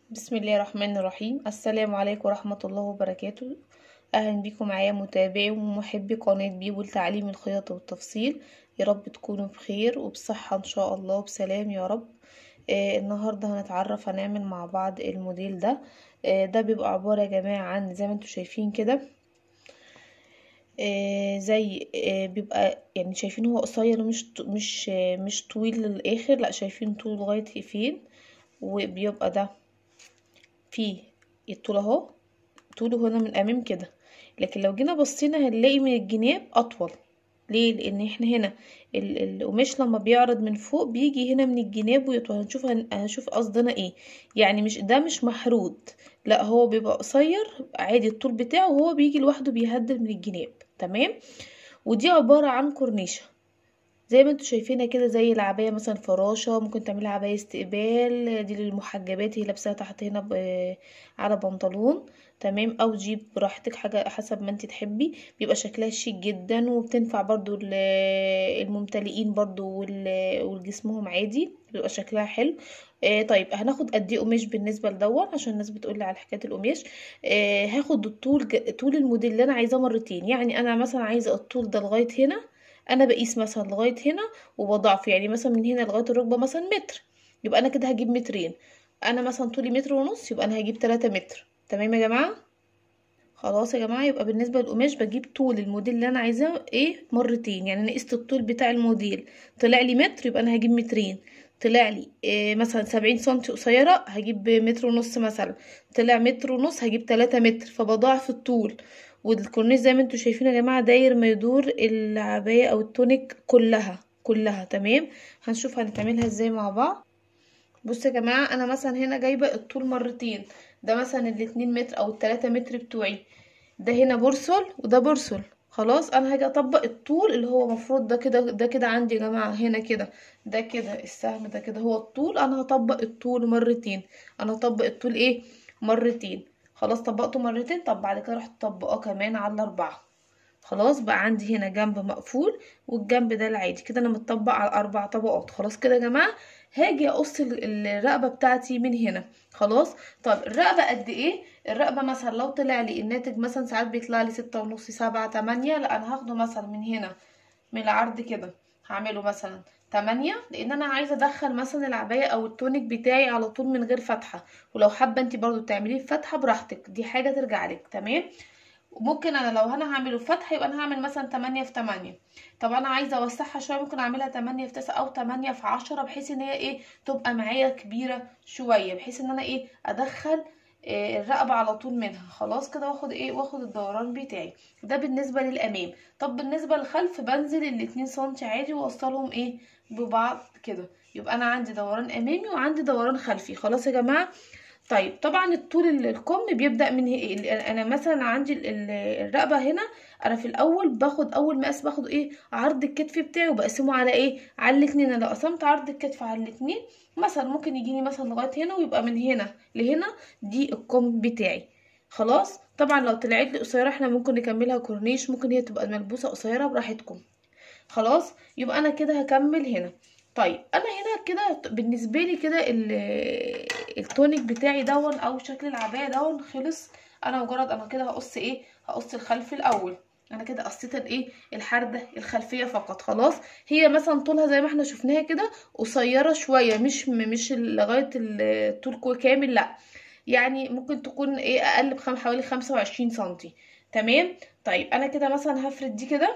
بسم الله الرحمن الرحيم السلام عليكم ورحمة الله وبركاته أهلا بكم معايا متابعي ومحبي قناة بيبو لتعليم الخياطة والتفصيل يا رب تكونوا بخير وبصحة إن شاء الله وبسلام يا رب آه النهاردة هنتعرف هنعمل مع بعض الموديل ده آه ده بيبقى عبارة يا جماعة عن زي ما انتوا شايفين كده آه زي آه بيبقى يعني شايفين هو قصير مش مش آه مش طويل للآخر لا شايفين طول لغاية فين وبيبقى ده فيه الطول اهو طوله هنا من الامام كده لكن لو جينا بصينا هنلاقي من الجناب اطول ليه لان احنا هنا القماش لما بيعرض من فوق بيجي هنا من الجناب ويطول هنشوف هنشوف قصدنا ايه يعني مش ده مش محرود لا هو بيبقى قصير عادي الطول بتاعه وهو بيجي لوحده بيهدل من الجناب تمام ودي عبارة عن كورنيشة زي ما انتوا شايفينها كده زي العباية مثلا فراشة ممكن تعملها عباية استقبال دي للمحجبات هي لابساها تحت هنا على بنطلون تمام او جيب براحتك حاجة حسب ما انت تحبي بيبقى شكلها شيك جدا وبتنفع برضو الممتلئين برضو والجسمهم عادي بيبقى شكلها حلو آه طيب هناخد قد ايه قماش بالنسبه لدون عشان الناس بتقولي على حكايه القماش آه هاخد الطول طول الموديل اللي انا عايزاه مرتين يعني انا مثلا عايزه الطول ده لغايه هنا انا بقيس مثلا لغايه هنا وبضعف يعني مثلا من هنا لغايه الركبه مثلا متر يبقى انا كده هجيب مترين انا مثلا طولي متر ونص يبقى انا هجيب تلاتة متر تمام يا جماعه خلاص يا جماعه يبقى بالنسبه للقماش بجيب طول الموديل اللي انا عايزاه ايه مرتين يعني انا قست الطول بتاع الموديل طلع لي متر يبقى انا هجيب مترين طلع لي إيه مثلا سبعين سنتي قصيرة هجيب متر ونص مثلا طلع متر ونص هجيب تلاتة متر فبضاعف الطول والكورنيش زي ما انتوا شايفين يا جماعه داير ما يدور العبايه او التونيك كلها كلها تمام هنشوف هنتعملها ازاي مع بعض بصوا يا جماعه انا مثلا هنا جايبه الطول مرتين ده مثلا الاتنين متر او التلاتة متر بتوعي ده هنا برسل وده برسل خلاص انا هاجي اطبق الطول اللي هو مفروض ده كده ده كده عندي يا جماعه هنا كده ده كده السهم ده كده هو الطول انا هطبق الطول مرتين انا هطبق الطول ايه مرتين خلاص طبقته مرتين طب بعد كده رحت طبقاه كمان على الاربعه خلاص بقى عندي هنا جنب مقفول والجنب ده العادي كده انا متطبق على اربع طبقات خلاص كده يا جماعه هاجي اقص الرقبه بتاعتي من هنا خلاص طب الرقبه قد ايه الرقبه مثلا لو طلع لي الناتج مثلا ساعات بيطلع لي ستة ونص سبعة تمانية لا انا هاخده مثلا من هنا من العرض كده هعمله مثلا تمانية لان انا عايزه ادخل مثلا العبايه او التونيك بتاعي على طول من غير فتحه ولو حابه انت برضو تعمليه فتحه براحتك دي حاجه ترجع لك تمام ممكن انا لو انا هعمله فتحه يبقى انا هعمل مثلا تمانية في تمانية طب انا عايزه اوسعها شويه ممكن اعملها تمانية في تسعة او تمانية في عشرة بحيث ان هي ايه تبقى معايا كبيره شويه بحيث ان انا ايه ادخل الرقبه على طول منها خلاص كده واخد ايه واخد الدوران بتاعي ده بالنسبه للامام طب بالنسبه للخلف بنزل الاتنين سنتي عادي واوصلهم ايه ببعض كده يبقى انا عندي دوران امامي وعندي دوران خلفي خلاص يا جماعه طيب طبعا الطول الكم بيبدا من ايه انا مثلا عندي الرقبه هنا انا في الاول باخد اول مقاس باخد ايه عرض الكتف بتاعي وبقسمه على ايه على الاتنين انا لو قسمت عرض الكتف على الاتنين مثلا ممكن يجيني مثلا لغايه هنا ويبقى من هنا لهنا دي الكم بتاعي خلاص طبعا لو طلعت لي قصيره احنا ممكن نكملها كورنيش ممكن هي تبقى ملبوسه قصيره براحتكم خلاص يبقى انا كده هكمل هنا طيب انا هنا كده بالنسبه لي كده التونيك بتاعي دون او شكل العبايه دون خلص انا مجرد انا كده هقص ايه هقص الخلف الاول انا كده قصيت الايه الحرده الخلفيه فقط خلاص هي مثلا طولها زي ما احنا شفناها كده قصيره شويه مش مش لغايه الطول كامل لا يعني ممكن تكون ايه اقل بخم حوالي خمسة وعشرين سنتي تمام طيب انا كده مثلا هفرد دي كده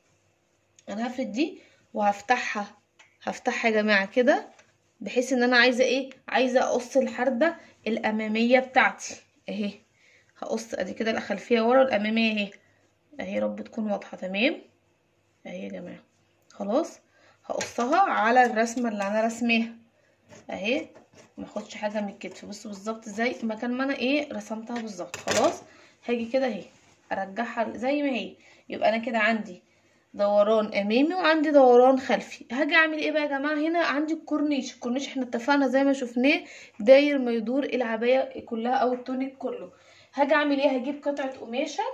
انا هفرد دي وهفتحها هفتحها يا جماعه كده بحيث ان انا عايزه ايه عايزه اقص الحرده الاماميه بتاعتي اهي هقص ادي كده الخلفيه ورا الاماميه اهي اهي رب تكون واضحه تمام اهي يا جماعه خلاص هقصها على الرسمه اللي انا رسماها اهي ما اخدش حاجه من الكتف بصوا بالظبط زي مكان ما انا ايه رسمتها بالظبط خلاص هاجي كده اهي ارجعها زي ما هي يبقى انا كده عندي دوران امامي وعندي دوران خلفي هاجي اعمل ايه بقى يا جماعه هنا عندي الكورنيش الكورنيش احنا اتفقنا زي ما شفناه داير ما يدور العبايه كلها او التونيك كله هاجي اعمل ايه هجيب قطعه قماشه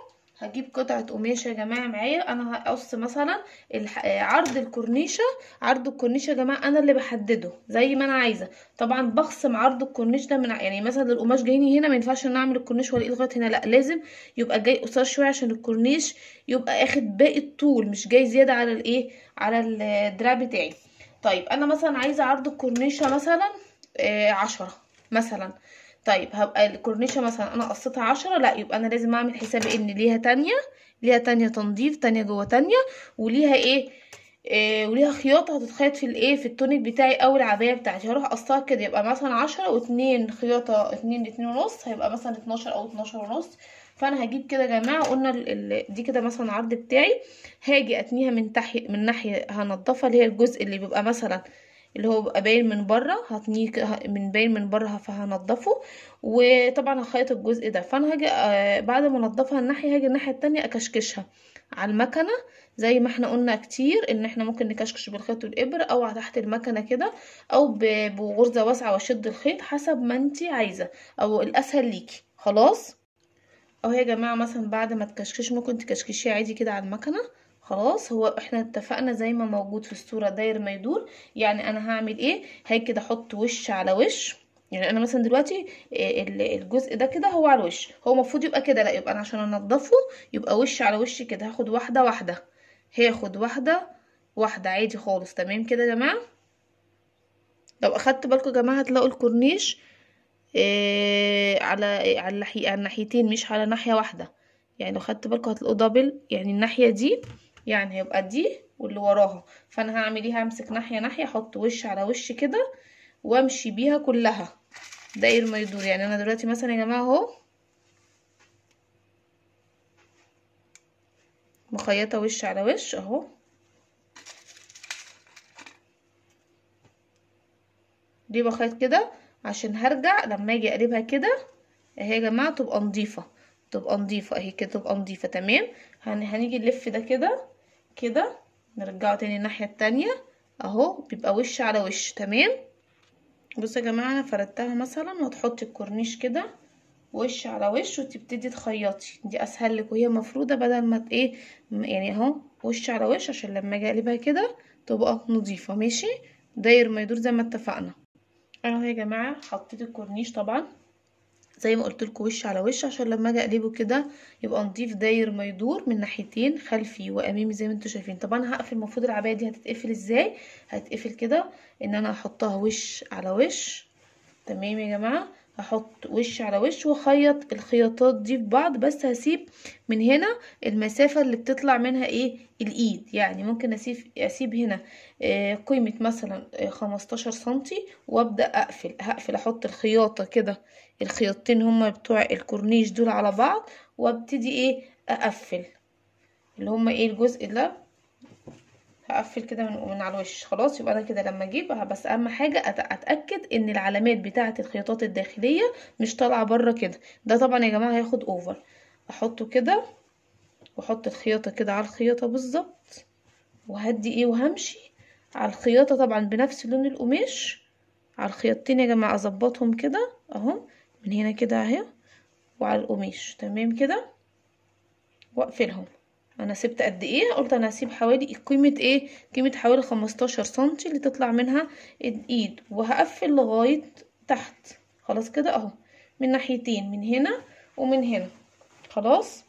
هجيب قطعة قماش يا جماعة معايا انا هقص مثلا الح... آه، عرض الكورنيشة عرض الكورنيش يا جماعة انا اللي بحدده زي ما انا عايزة طبعا بخصم عرض الكورنيش ده من ع- يعني مثلا القماش جايني هنا ما ينفعش ان أنا اعمل الكورنيش والاقيه لغاية هنا لا لازم يبقى جاي قصير شوية عشان الكورنيش يبقى اخد باقي الطول مش جاي زيادة على الايه على الدراع بتاعي طيب انا مثلا عايزة عرض الكورنيشة مثلا آه عشرة مثلا طيب هبقى الكورنيشة مثلا انا قصيتها عشرة لا يبقى انا لازم اعمل حسابي ان ليها تانية ليها تانية تنظيف تانية جوه تانية وليها ايه إيه وليها خياطة هتتخيط في الايه في التونيك بتاعي او العباية بتاعتي هروح اقصها كده يبقى مثلا عشرة واتنين خياطة اتنين اتنين ونص هيبقى مثلا اتناشر او اتناشر ونص فانا هجيب كده يا جماعة قلنا ال- ال- دي كده مثلا عرض بتاعي هاجي اتنيها من تحت من ناحية هنضفها اللي هي الجزء اللي بيبقى مثلا اللي هو بيبقى باين من بره هتنيه ك- ه- من باين من بره فهنضفه وطبعا هخيط الجزء ده فانا هاجي آه، بعد ما انضفها الناحية هاجي الناحية التانية اكشكشها على المكنة زي ما احنا قلنا كتير ان احنا ممكن نكشكش بالخيط والابره او على تحت المكنه كده او ب- بغرزه واسعه واشد الخيط حسب ما انتي عايزه او الاسهل ليكي خلاص اهو يا جماعه مثلا بعد ما تكشكش ممكن تكشكشيه عادي كده على المكنه خلاص هو احنا اتفقنا زي ما موجود في الصوره داير ما يدور يعني انا هعمل ايه هاجي كده احط وش على وش يعني انا مثلا دلوقتي إيه ال- الجزء ده كده هو على الوش هو المفروض يبقى كده لا يبقى انا عشان انضفه يبقى وش على وش كده هاخد واحده واحده هاخد واحده واحده عادي خالص تمام كده يا جماعه لو اخدت بالكم يا جماعه هتلاقوا الكورنيش إيه على على الناحية على الناحيتين مش على ناحيه واحده يعني لو خدت بالكم هتلاقوا دبل يعني الناحيه دي يعني هيبقى دي واللي وراها فانا هعمل ايه همسك ناحيه ناحيه احط وش على وش كده وامشي بيها كلها داير ما يدور يعني انا دلوقتي مثلا يا جماعه اهو مخيطه وش على وش اهو دي بخيط كده عشان هرجع لما اجي اقلبها كده اهي يا جماعه تبقى نظيفه تبقى نظيفه اهي كده تبقى نظيفه تمام هن... هنيجي نلف ده كده كده نرجعه تاني الناحيه التانية اهو بيبقى وش على وش تمام بصوا يا جماعه انا فردتها مثلا وتحطي الكورنيش كده وش على وش وتبتدي تخيطي دي اسهل لك وهي مفروده بدل ما ت- ايه م- يعني اهو وش على وش عشان لما اجي اقلبها كده تبقى نظيفه ماشي داير ما يدور زي ما اتفقنا اهو يا جماعه حطيت الكورنيش طبعا زي ما قلت لكم وش على وش عشان لما اجي اقلبه كده يبقى نضيف داير ما يدور من ناحيتين خلفي وامامي زي ما انتم شايفين طب انا هقفل المفروض العبايه دي هتتقفل ازاي هتقفل كده ان انا احطها وش على وش تمام يا جماعه هحط وش على وش واخيط الخياطات دي في بعض بس هسيب من هنا المسافه اللي بتطلع منها ايه الايد يعني ممكن اسيب اسيب هنا آه، قيمه مثلا آه، 15 سنتي وابدا اقفل هقفل احط الخياطه كده الخياطتين هما بتوع الكورنيش دول على بعض وابتدي ايه اقفل اللي هما ايه الجزء ده هقفل كده من, من على الوش خلاص يبقى انا كده لما اجيب بس اهم حاجه أت- اتاكد ان العلامات بتاعه الخياطات الداخليه مش طالعه بره كده ده طبعا يا جماعه هياخد اوفر احطه كده واحط الخياطه كده على الخياطه بالظبط وهدي ايه وهمشي على الخياطه طبعا بنفس لون القماش على الخياطتين يا جماعه اظبطهم كده اهو من هنا كده اهي وعلى القماش تمام كده واقفلهم انا سبت قد ايه قلت انا هسيب حوالي قيمه ايه قيمه حوالي 15 سنتي اللي تطلع منها الايد وهقفل لغايه تحت خلاص كده اهو من ناحيتين من هنا ومن هنا خلاص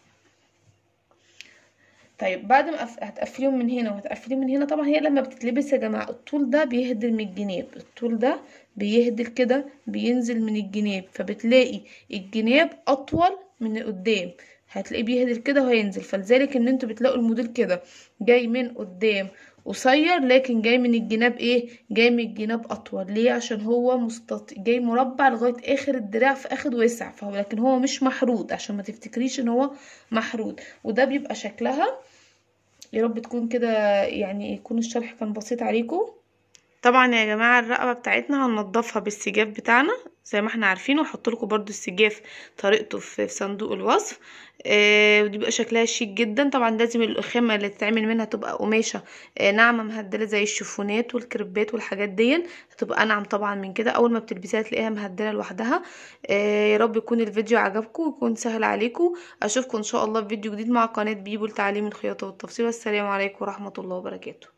طيب بعد ما أف- هتقفليهم من هنا وهتقفليهم من هنا طبعا هي لما بتتلبس يا جماعه الطول ده بيهدل من الجناب الطول ده بيهدل كده بينزل من الجناب فبتلاقي الجناب اطول من قدام هتلاقيه بيهدل كده وهينزل فلذلك ان انتوا بتلاقوا الموديل كده جاي من قدام قصير لكن جاي من الجناب ايه جاي من الجناب اطول ليه عشان هو مستط... جاي مربع لغايه اخر الدراع في اخر وسع فهو لكن هو مش محرود عشان ما تفتكريش ان هو محرود وده بيبقى شكلها يا رب تكون كده يعني يكون الشرح كان بسيط عليكم طبعا يا جماعه الرقبه بتاعتنا هننضفها بالسجاف بتاعنا زي ما احنا عارفين وهحط لكم برده السجاف طريقته في صندوق الوصف آه بيبقى شكلها شيك جدا طبعا لازم الخامه اللي تتعمل منها تبقى قماشه آه ناعمه مهدله زي الشيفونات والكريبات والحاجات دي هتبقى انعم طبعا من كده اول ما بتلبسيها تلاقيها مهدله لوحدها آه يا رب يكون الفيديو عجبكم ويكون سهل عليكم اشوفكم ان شاء الله في فيديو جديد مع قناه بيبو لتعليم الخياطه والتفصيل والسلام عليكم ورحمه الله وبركاته